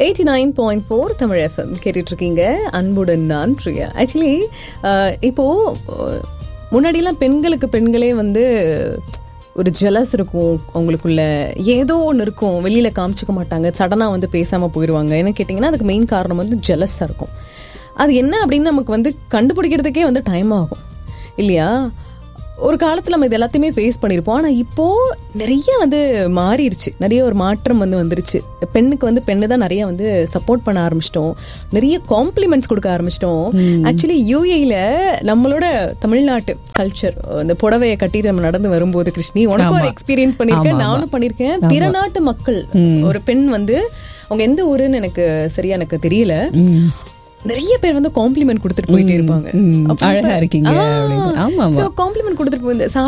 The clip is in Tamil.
Eighty nine point four Tamil FM கேட்டுட்டு இருக்கீங்க அன்புடன் நான் பிரியா ஆக்சுவலி இப்போ அஹ், முன்னாடிலாம் பெண்களுக்கு பெண்களே வந்து ஒரு ஜெலஸ் இருக்கும் அவங்களுக்குள்ள ஏதோ ஒன்று இருக்கும் வெளியில காமிச்சிக்க மாட்டாங்க சடனாக வந்து பேசாமல் போயிடுவாங்க என்ன கேட்டிங்கன்னா அதுக்கு மெயின் காரணம் வந்து ஜெலஸாக இருக்கும் அது என்ன அப்படின்னு நமக்கு வந்து கண்டுபிடிக்கிறதுக்கே வந்து டைம் ஆகும் இல்லையா ஒரு காலத்தில் நம்ம இது எல்லாத்தையுமே ஃபேஸ் பண்ணியிருப்போம் ஆனால் இப்போ நிறைய வந்து மாறிடுச்சு நிறைய ஒரு மாற்றம் வந்து வந்துருச்சு பெண்ணுக்கு வந்து பெண்ணு தான் நிறைய வந்து சப்போர்ட் பண்ண ஆரம்பிச்சிட்டோம் நிறைய காம்ப்ளிமெண்ட்ஸ் கொடுக்க ஆரம்பிச்சிட்டோம் ஆக்சுவலி யூஏல நம்மளோட தமிழ்நாட்டு கல்ச்சர் அந்த புடவையை கட்டிட்டு நம்ம நடந்து வரும்போது கிருஷ்ணி உனக்கும் ஒரு எக்ஸ்பீரியன்ஸ் பண்ணியிருக்கேன் நானும் பண்ணியிருக்கேன் பிற நாட்டு மக்கள் ஒரு பெண் வந்து அவங்க எந்த ஊருன்னு எனக்கு சரியா எனக்கு தெரியல நிறைய பேர் வந்து காம்ப்ளிமெண்ட் கொடுத்துட்டு போயிட்டே இருப்பாங்க ம், அழகா இருக்கீங்க அப்படின்னு. ஆமா, ஆமா. ஸோ காம்ப்ளிமெண்ட் கொடுத்துட்டு போய்